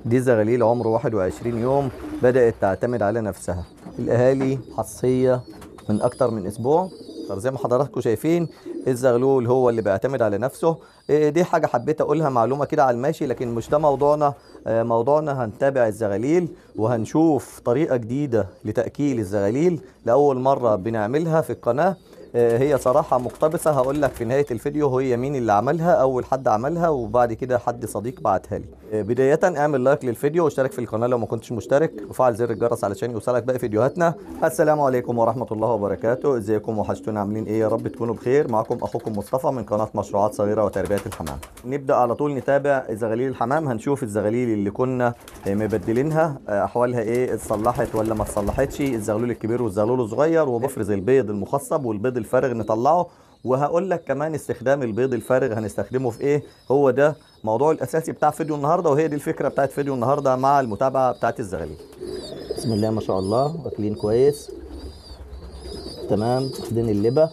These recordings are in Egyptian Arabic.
دي زغاليل عمره 21 يوم بدأت تعتمد على نفسها الأهالي حصية من أكتر من أسبوع طب زي ما حضراتكم شايفين الزغلول هو اللي بيعتمد على نفسه إيه دي حاجة حبيت أقولها معلومة كده على الماشي لكن مش ده موضوعنا آه، موضوعنا هنتابع الزغاليل وهنشوف طريقة جديدة لتأكيل الزغاليل لأول مرة بنعملها في القناة آه، هي صراحة مقتبسة هقول لك في نهاية الفيديو هي مين اللي عملها أول حد عملها وبعد كده حد صديق بعتها لي آه، بداية اعمل لايك للفيديو واشترك في القناة لو ما كنتش مشترك وفعل زر الجرس علشان يوصلك باقي فيديوهاتنا السلام عليكم ورحمة الله وبركاته ازيكم وحشتونا عاملين ايه يا رب تكونوا بخير معكم أخوكم مصطفى من قناة مشروعات صغيرة وتربية الحمام نبدأ على طول نتابع زغاليل الحمام هنشوف الزغاليل اللي كنا آه، مبدلينها آه، أحوالها ايه اتصلحت ولا ما اتصلحتش الزغلول الكبير والزغلول الصغير وبفرز البيض المخصب والبيض الفارغ نطلعه وهقول لك كمان استخدام البيض الفارغ هنستخدمه في ايه هو ده موضوع الاساسي بتاع فيديو النهارده وهي دي الفكره بتاعت فيديو النهارده مع المتابعه بتاعت الزغاليل بسم الله ما شاء الله واكلين كويس تمام واخدين اللبه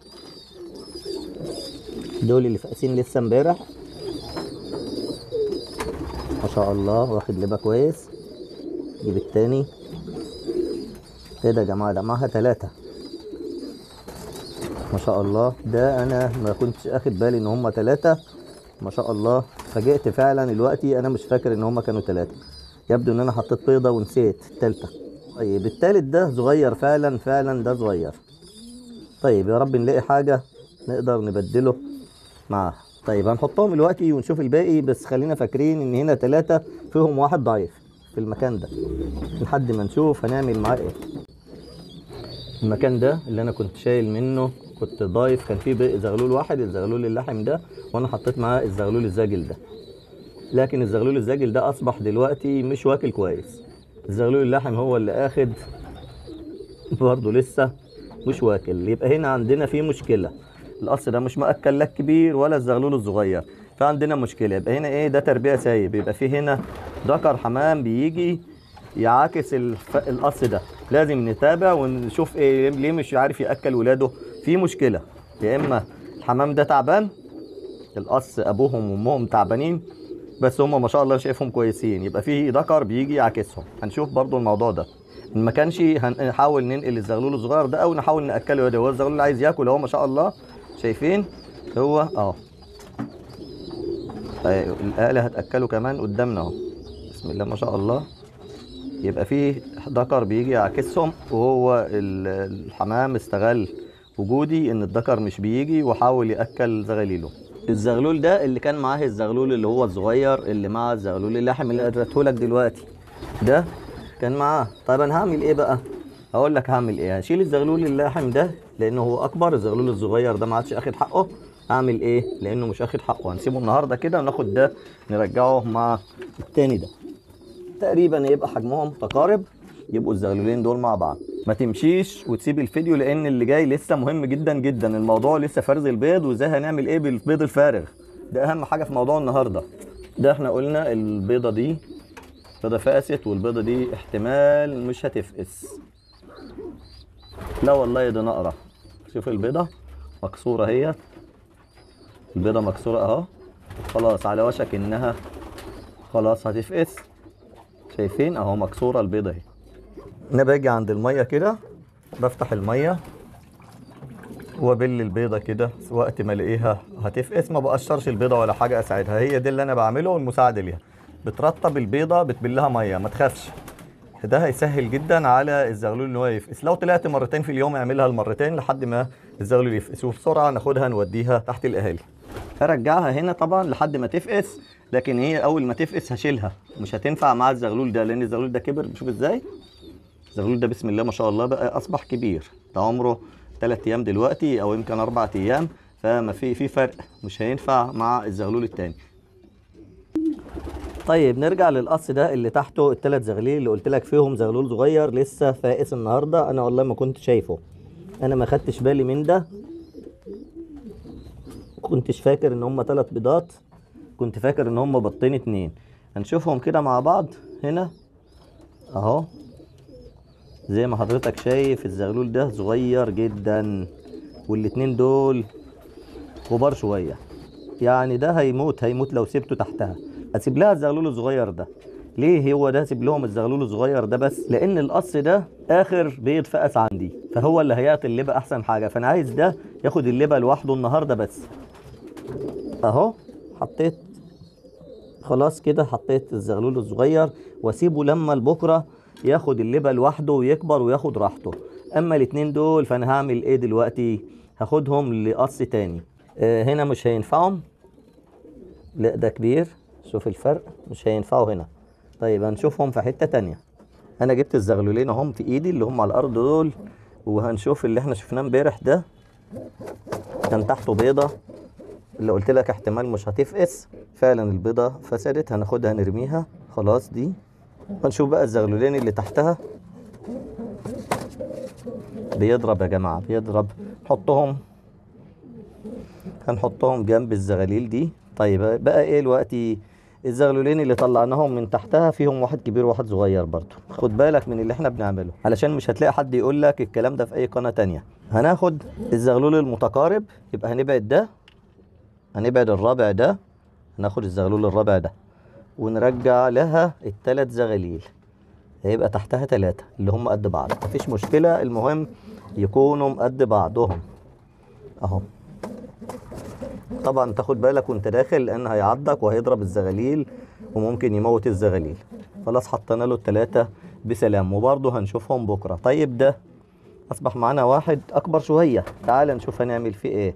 دول اللي فاقسين لسه امبارح ما شاء الله واخد لبه كويس جيب التاني ايه ده يا جماعه ده معاها ثلاثه ما شاء الله ده انا ما كنتش اخد بالي ان هم ثلاثة ما شاء الله فاجئت فعلا دلوقتي انا مش فاكر ان هم كانوا ثلاثة يبدو ان انا حطيت بيضة ونسيت التالتة طيب التالت ده صغير فعلا فعلا ده صغير طيب يا رب نلاقي حاجة نقدر نبدله معاه طيب هنحطهم دلوقتي ونشوف الباقي بس خلينا فاكرين ان هنا ثلاثة فيهم واحد ضعيف في المكان ده لحد ما نشوف هنعمل معاه ايه المكان ده اللي انا كنت شايل منه كنت ضايف كان فيه بقى زغلول واحد الزغلول اللحم ده وانا حطيت معاه الزغلول الزاجل ده لكن الزغلول الزاجل ده اصبح دلوقتي مش واكل كويس الزغلول اللحم هو اللي اخد برضه لسه مش واكل يبقى هنا عندنا في مشكله القص ده مش مأكل لا الكبير ولا الزغلول الصغير فعندنا مشكله يبقى هنا ايه ده تربيه سايب يبقى في هنا ذكر حمام بيجي يعاكس الف... القص ده لازم نتابع ونشوف ايه ليه مش عارف ياكل ولاده في مشكله يا اما الحمام ده تعبان القص ابوهم وامهم تعبانين بس هم ما شاء الله شايفهم كويسين يبقى في ذكر بيجي يعاكسهم هنشوف برضو الموضوع ده ما كانش هنحاول ننقل الزغلول الصغير ده او نحاول ناكله ده هو الزغلول اللي عايز ياكل اهو ما شاء الله شايفين هو اه طيب الاله هتاكله كمان قدامنا اهو بسم الله ما شاء الله يبقى في ذكر بيجي يعكسهم وهو ال- الحمام استغل وجودي ان الذكر مش بيجي وحاول ياكل زغاليله الزغلول ده اللي كان معاه الزغلول اللي هو الصغير اللي مع الزغلول اللحم اللي اديته لك دلوقتي ده كان معاه طيب انا هعمل ايه بقى هقول لك هعمل ايه هشيل الزغلول اللحم ده لانه هو اكبر الزغلول الصغير ده ما عادش اخد حقه هعمل ايه لانه مش اخد حقه هنسيبه النهارده كده وناخد ده نرجعه مع التاني ده تقريبا يبقى حجمهم متقارب يبقوا الزغلولين دول مع بعض ما تمشيش وتسيب الفيديو لان اللي جاي لسه مهم جدا جدا الموضوع لسه فرز البيض وازاي هنعمل ايه بالبيض الفارغ ده اهم حاجه في موضوع النهارده ده احنا قلنا البيضه دي بيضه فقست والبيضه دي احتمال مش هتفقس لا والله ده نقره شوف البيضه مكسوره اهي البيضه مكسوره اهو خلاص على وشك انها خلاص هتفقس شايفين اهو مكسوره البيضه اهي انا باجي عند الميه كده بفتح الميه وابل البيضه كده وقت ما الاقيها هتفقس ما بقشرش البيضه ولا حاجه اساعدها هي دي اللي انا بعمله والمساعده ليها بترطب البيضه بتبلها ميه ما تخافش ده هيسهل جدا على الزغلول ان هو يفقس لو طلعت مرتين في اليوم اعملها المرتين لحد ما الزغلول يفقس وبسرعه ناخدها نوديها تحت الاهالي هرجعها هنا طبعا لحد ما تفقس لكن هي اول ما تفقس هشيلها مش هتنفع مع الزغلول ده لان الزغلول ده كبر شوف ازاي الزغلول ده بسم الله ما شاء الله بقى اصبح كبير ده عمره 3 ايام دلوقتي او يمكن 4 ايام فما في في فرق مش هينفع مع الزغلول التاني طيب نرجع للقص ده اللي تحته الثلاث زغليل اللي قلت لك فيهم زغلول صغير لسه فائس النهارده انا والله ما كنت شايفه انا ما خدتش بالي من ده كنتش فاكر ان هم ثلاث بيضات كنت فاكر ان هم بطين اتنين هنشوفهم كده مع بعض هنا اهو زي ما حضرتك شايف الزغلول ده صغير جدا والاتنين دول كبار شوية يعني ده هيموت هيموت لو سبته تحتها هسيب لها الزغلول الصغير ده ليه هو ده سيب لهم الزغلول الصغير ده بس لان القص ده اخر بيض فقس عندي فهو اللي هيعطي اللبه احسن حاجه فانا عايز ده ياخد اللبه لوحده النهارده بس اهو حطيت خلاص كده حطيت الزغلول الصغير واسيبه لما لبكره ياخد اللبه لوحده ويكبر وياخد راحته اما الاتنين دول فانا هعمل ايه دلوقتي هاخدهم لقص تاني آه هنا مش هينفعهم لا ده كبير شوف الفرق مش هينفعوا هنا طيب هنشوفهم في حته تانية انا جبت الزغلولين اهم في ايدي اللي هم على الارض دول وهنشوف اللي احنا شفناه امبارح ده كان تحته بيضه اللي قلت لك احتمال مش هتفقس فعلا البيضة فسدت هناخدها نرميها خلاص دي هنشوف بقى الزغلولين اللي تحتها بيضرب يا جماعة بيضرب حطهم هنحطهم جنب الزغاليل دي طيب بقى ايه دلوقتي الزغلولين اللي طلعناهم من تحتها فيهم واحد كبير وواحد صغير برضو خد بالك من اللي احنا بنعمله علشان مش هتلاقي حد يقول لك الكلام ده في اي قناة تانية هناخد الزغلول المتقارب يبقى هنبعد ده هنبعد الرابع ده هناخد الزغلول الرابع ده ونرجع لها التلات زغاليل هيبقى تحتها تلاتة اللي هم قد بعض مفيش مشكلة المهم يكونوا قد بعضهم اهو طبعا تاخد بالك وانت داخل لان هيعضك وهيضرب الزغاليل وممكن يموت الزغاليل خلاص حطينا له التلاتة بسلام وبرضه هنشوفهم بكرة طيب ده اصبح معانا واحد اكبر شوية تعال نشوف هنعمل فيه ايه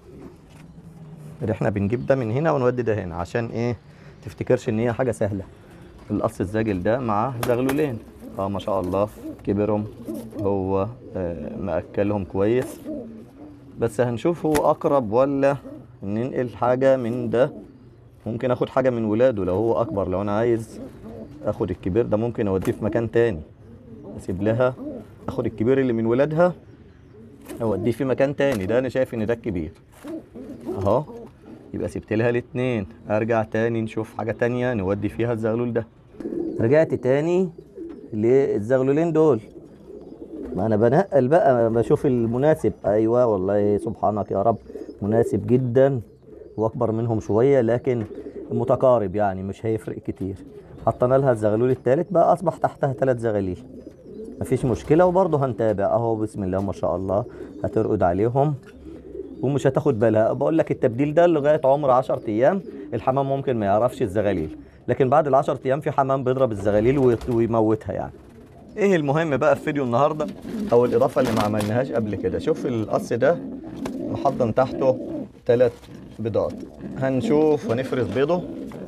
احنا بنجيب ده من هنا ونودي ده هنا عشان ايه تفتكرش ان هي حاجه سهله القص الزاجل ده معاه زغلولين اه ما شاء الله كبرهم هو آه مأكلهم كويس بس هنشوف هو اقرب ولا ننقل حاجه من ده ممكن اخد حاجه من ولاده لو هو اكبر لو انا عايز اخد الكبير ده ممكن اوديه في مكان تاني اسيب لها اخد الكبير اللي من ولادها اوديه في مكان تاني ده انا شايف ان ده الكبير اهو يبقى سبت لها الاتنين ارجع تاني نشوف حاجة تانية نودي فيها الزغلول ده رجعت تاني للزغلولين دول ما انا بنقل بقى بشوف المناسب ايوه والله سبحانك يا رب مناسب جدا واكبر منهم شوية لكن متقارب يعني مش هيفرق كتير حطينا لها الزغلول التالت بقى اصبح تحتها تلات زغاليل مفيش مشكلة وبرضه هنتابع اهو بسم الله ما شاء الله هترقد عليهم ومش هتاخد بالها بقول لك التبديل ده لغايه عمر 10 ايام الحمام ممكن ما يعرفش الزغاليل لكن بعد ال 10 ايام في حمام بيضرب الزغاليل ويموتها يعني ايه المهم بقى في فيديو النهارده او الاضافه اللي ما عملناهاش قبل كده شوف القص ده محضن تحته ثلاث بيضات هنشوف ونفرز بيضه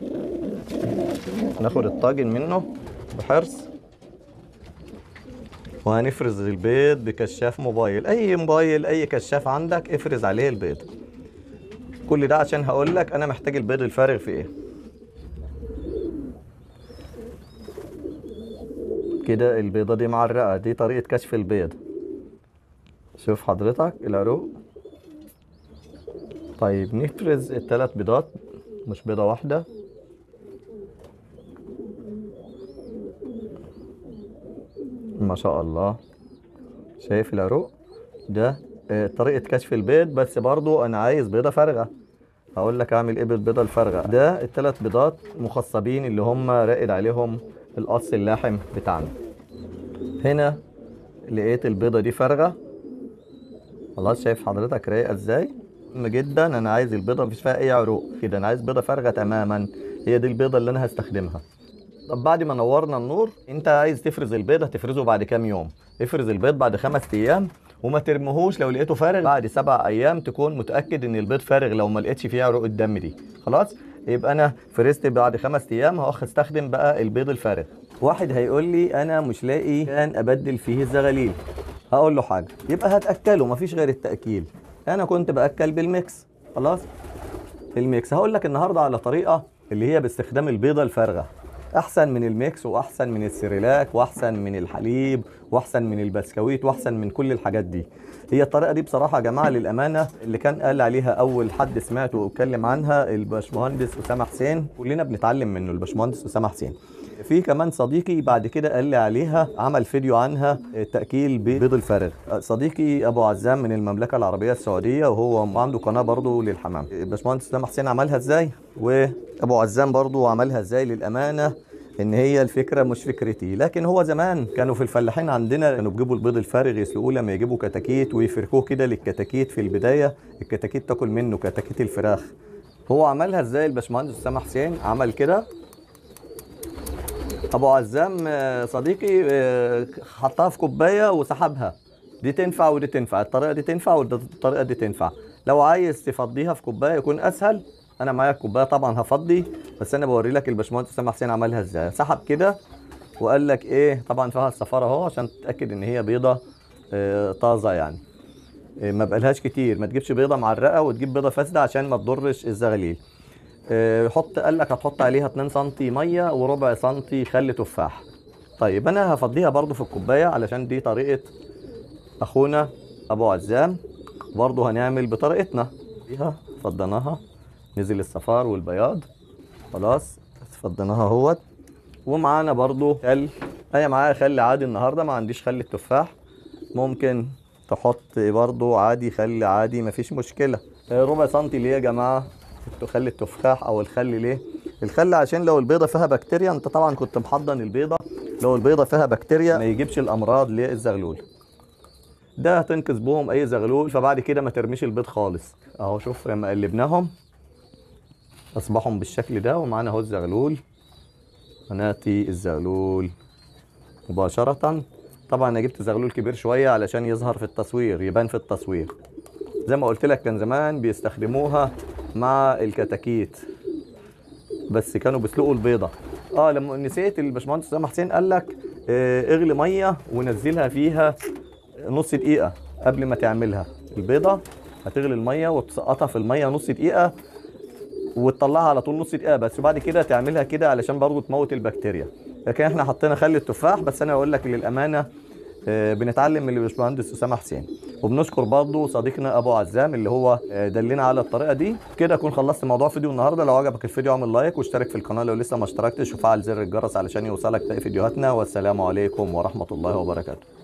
ناخد الطاجن منه بحرص وهنفرز البيض بكشاف موبايل اي موبايل اي كشاف عندك افرز عليه البيض كل ده عشان هقول لك انا محتاج البيض الفارغ في ايه كده البيضة دي معرقة دي طريقة كشف البيض شوف حضرتك العروق طيب نفرز الثلاث بيضات مش بيضة واحدة ما شاء الله شايف العروق ده آه، طريقة كشف البيض بس برضو انا عايز بيضة فارغة هقول لك اعمل ايه بالبيضة الفارغة ده الثلاث بيضات مخصبين اللي هم راقد عليهم القص اللاحم بتاعنا هنا لقيت البيضة دي فارغة خلاص شايف حضرتك رايقة ازاي مهم جدا انا عايز البيضة مفيش فيها اي عروق كده انا عايز بيضة فارغة تماما هي دي البيضة اللي انا هستخدمها طب بعد ما نورنا النور انت عايز تفرز البيض هتفرزه بعد كام يوم افرز البيض بعد خمس ايام وما ترميهوش لو لقيته فارغ بعد سبع ايام تكون متاكد ان البيض فارغ لو ما لقيتش فيه عروق الدم دي خلاص يبقى انا فرزت بعد خمس ايام هاخد استخدم بقى البيض الفارغ واحد هيقول لي انا مش لاقي كان ابدل فيه الزغاليل هقول له حاجه يبقى هتاكله مفيش غير التاكيل انا كنت باكل بالميكس خلاص الميكس هقول لك النهارده على طريقه اللي هي باستخدام البيضه الفارغه احسن من الميكس واحسن من السيريلاك واحسن من الحليب واحسن من البسكويت واحسن من كل الحاجات دي هي الطريقه دي بصراحه يا جماعه للامانه اللي كان قال عليها اول حد سمعته واتكلم عنها الباشمهندس اسامه حسين كلنا بنتعلم منه الباشمهندس اسامه حسين في كمان صديقي بعد كده قال لي عليها عمل فيديو عنها تاكيل ببيض الفارغ صديقي ابو عزام من المملكه العربيه السعوديه وهو عنده قناه برضه للحمام الباشمهندس اسامه حسين عملها ازاي وابو عزام برضه عملها ازاي للامانه ان هي الفكره مش فكرتي لكن هو زمان كانوا في الفلاحين عندنا كانوا بيجيبوا البيض الفارغ يسلقوه لما يجيبوا كتاكيت ويفركوه كده للكتاكيت في البدايه الكتاكيت تاكل منه كتاكيت الفراخ هو عملها ازاي الباشمهندس اسامه حسين عمل كده ابو عزام آه، صديقي آه، حطها في كوبايه وسحبها دي تنفع ودي تنفع الطريقه دي تنفع والطريقه دي تنفع لو عايز تفضيها في كوبايه يكون اسهل انا معايا الكوبايه طبعا هفضي بس انا بوري لك الباشمهندس اسامه حسين عملها ازاي سحب كده وقال لك ايه طبعا فيها الصفاره اهو عشان تتاكد ان هي بيضه آه، طازه يعني آه، ما بقالهاش كتير ما تجيبش بيضه معرقه وتجيب بيضه فاسده عشان ما تضرش الزغاليل آه، حط قال لك هتحط عليها 2 سم ميه وربع سم خل تفاح طيب انا هفضيها برضو في الكوبايه علشان دي طريقه اخونا ابو عزام برضو هنعمل بطريقتنا فيها فضيناها نزل الصفار والبياض خلاص فضيناها اهوت ومعانا برضو خل انا معايا خل عادي النهارده ما عنديش خل التفاح ممكن تحط برضو عادي خل عادي مفيش مشكله آه، ربع سنتي ليه يا جماعه خل التفاح او الخل ليه الخل عشان لو البيضه فيها بكتيريا انت طبعا كنت محضن البيضه لو البيضه فيها بكتيريا ما يجيبش الامراض للزغلول ده هتنقذ بهم اي زغلول فبعد كده ما ترميش البيض خالص اهو شوف لما قلبناهم اصبحوا بالشكل ده ومعانا اهو الزغلول هناتي الزغلول مباشرة طبعا انا جبت زغلول كبير شوية علشان يظهر في التصوير يبان في التصوير زي ما قلت لك كان زمان بيستخدموها مع الكتاكيت بس كانوا بيسلقوا البيضة اه لما نسيت الباشمهندس اسامه حسين قال لك آه اغلي ميه ونزلها فيها نص دقيقة قبل ما تعملها البيضة هتغلي المية وتسقطها في المية نص دقيقة وتطلعها على طول نص دقيقة بس وبعد كده تعملها كده علشان برضو تموت البكتيريا لكن احنا حطينا خل التفاح بس انا اقول لك للأمانة آه، بنتعلم من الباشمهندس اسامه حسين وبنشكر برضه صديقنا ابو عزام اللي هو آه، دلنا على الطريقه دي كده اكون خلصت موضوع فيديو النهارده لو عجبك الفيديو اعمل لايك واشترك في القناه لو لسه ما اشتركتش وفعل زر الجرس علشان يوصلك باقي فيديوهاتنا والسلام عليكم ورحمه الله وبركاته